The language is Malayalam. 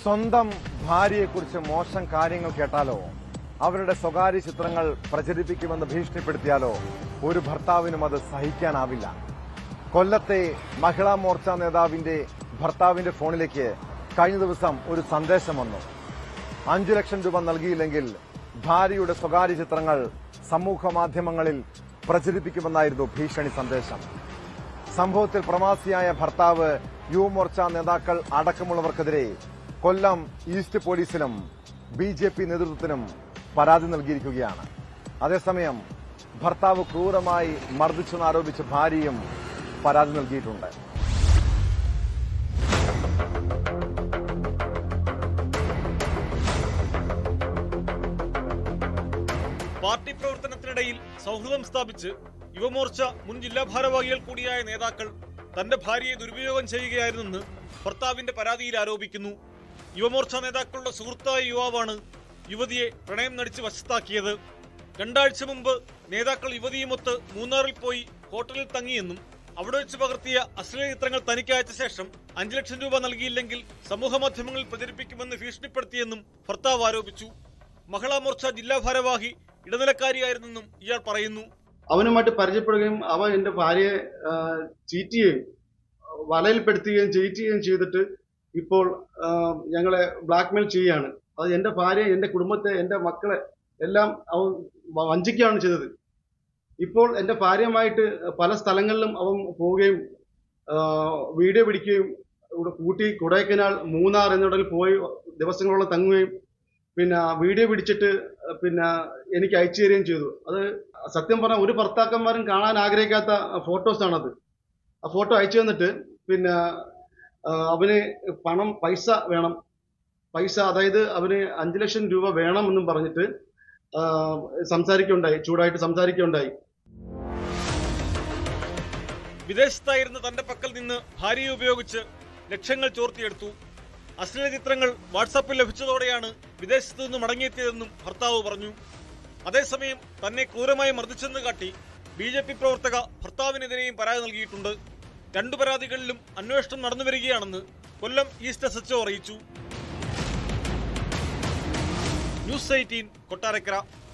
സ്വന്തം ഭാര്യയെക്കുറിച്ച് മോശം കാര്യങ്ങൾ കേട്ടാലോ അവരുടെ സ്വകാര്യ ചിത്രങ്ങൾ പ്രചരിപ്പിക്കുമെന്ന് ഭീഷണിപ്പെടുത്തിയാലോ ഒരു ഭർത്താവിനും അത് സഹിക്കാനാവില്ല കൊല്ലത്തെ മഹിളാ മോർച്ച നേതാവിന്റെ ഭർത്താവിന്റെ ഫോണിലേക്ക് കഴിഞ്ഞ ദിവസം ഒരു സന്ദേശം വന്നു അഞ്ചു ലക്ഷം രൂപ നൽകിയില്ലെങ്കിൽ ഭാര്യയുടെ സ്വകാര്യ ചിത്രങ്ങൾ സമൂഹ മാധ്യമങ്ങളിൽ പ്രചരിപ്പിക്കുമെന്നായിരുന്നു ഭീഷണി സന്ദേശം സംഭവത്തിൽ പ്രവാസിയായ ഭർത്താവ് യുവമോർച്ച നേതാക്കൾ അടക്കമുള്ളവർക്കെതിരെ കൊല്ലം ഈസ്റ്റ് പോലീസിനും ബി ജെ പി നേതൃത്വത്തിനും പരാതി നൽകിയിരിക്കുകയാണ് അതേസമയം ഭർത്താവ് ക്രൂരമായി മർദ്ദിച്ചെന്നാരോപിച്ച് ഭാര്യയും പരാതി നൽകിയിട്ടുണ്ട് പാർട്ടി പ്രവർത്തനത്തിനിടയിൽ സൗഹൃദം സ്ഥാപിച്ച് യുവമോർച്ച മുൻ ജില്ലാ ഭാരവാഹികൾ കൂടിയായ നേതാക്കൾ തന്റെ ഭാര്യയെ ദുരുപയോഗം ചെയ്യുകയായിരുന്നെന്ന് ഭർത്താവിന്റെ പരാതിയിൽ ആരോപിക്കുന്നു യുവമോർച്ച നേതാക്കളുടെ സുഹൃത്തായ യുവാവാണ് യുവതിയെ പ്രണയം നടിച്ച് വശത്താക്കിയത് രണ്ടാഴ്ച മുമ്പ് നേതാക്കൾ യുവതിയുമൊത്ത് മൂന്നാറിൽ പോയി ഹോട്ടലിൽ തങ്ങിയെന്നും അവിടെ വെച്ച് പകർത്തിയ അശ്ലീല ചിത്രങ്ങൾ തനിക്ക് അയച്ച ശേഷം അഞ്ചു ലക്ഷം രൂപ നൽകിയില്ലെങ്കിൽ സമൂഹ മാധ്യമങ്ങളിൽ പ്രചരിപ്പിക്കുമെന്ന് ഭീഷണിപ്പെടുത്തിയെന്നും ഭർത്താവ് ആരോപിച്ചു മഹിളാ മോർച്ച ജില്ലാ ഭാരവാഹി ഇടനിലക്കാരിയായിരുന്നെന്നും ഇയാൾ പറയുന്നു അവനുമായിട്ട് പരിചയപ്പെടുകയും അവൻ എൻ്റെ ഭാര്യയെ ചീറ്റ് ചെയ്യുകയും വലയിൽപ്പെടുത്തുകയും ചീറ്റ് ചെയ്യുകയും ചെയ്തിട്ട് ഇപ്പോൾ ആ, ഞങ്ങളെ ബ്ലാക്ക്മെയിൽ ചെയ്യുകയാണ് അത് എൻ്റെ ഭാര്യയെ എൻ്റെ കുടുംബത്തെ എൻ്റെ മക്കളെ എല്ലാം അവൻ വ- വഞ്ചിക്കുകയാണ് ചെയ്തത് ഇപ്പോൾ എൻ്റെ ഭാര്യയുമായിട്ട് പല സ്ഥലങ്ങളിലും അവൻ പോവുകയും ആ, വീഡിയോ പിടിക്കുകയും ഇവിടെ കൂട്ടി കൊടൈക്കനാൽ മൂന്നാർ എന്നിടയിൽ പോയി ദിവസങ്ങളോളം തങ്ങുകയും പിന്നെ വീഡിയോ പിടിച്ചിട്ട് പിന്നെ എനിക്ക് അയച്ചു തരികയും ചെയ്തു അത് സത്യം പറഞ്ഞാൽ ഒരു ഭർത്താക്കന്മാരും കാണാൻ ആഗ്രഹിക്കാത്ത ഫോട്ടോസാണത് ആ ഫോട്ടോ അയച്ചു തന്നിട്ട് പിന്നെ ആ, അവന് പണം പൈസ വേണം പൈസ അതായത് അവന് അഞ്ചു ലക്ഷം രൂപ വേണമെന്നും പറഞ്ഞിട്ട് ആ, സംസാരിക്കുകയുണ്ടായി ചൂടായിട്ട് സംസാരിക്കുകയുണ്ടായി വിദേശത്തായിരുന്ന തന്റെ പക്കൽ നിന്ന് ഭാര്യയെ ഉപയോഗിച്ച് ലക്ഷങ്ങൾ ചോർത്തിയെടുത്തു അശ്ലീല ചിത്രങ്ങൾ വാട്സാപ്പിൽ ലഭിച്ചതോടെയാണ് വിദേശത്തു നിന്ന് മടങ്ങിയെത്തിയതെന്നും ഭർത്താവ് പറഞ്ഞു അതേസമയം തന്നെ ക്രൂരമായി മർദ്ദിച്ചെന്ന് കാട്ടി ബി ജെ പി പ്രവർത്തക ഭർത്താവിനെതിരെയും പരാതി നൽകിയിട്ടുണ്ട് രണ്ടു പരാതികളിലും അന്വേഷണം നടന്നുവരികയാണെന്ന് കൊല്ലം ഈസ്റ്റ് എസ് എച്ച്ഒ അറിയിച്ചു ന്യൂസ് എയ്റ്റീൻ കൊട്ടാരക്കര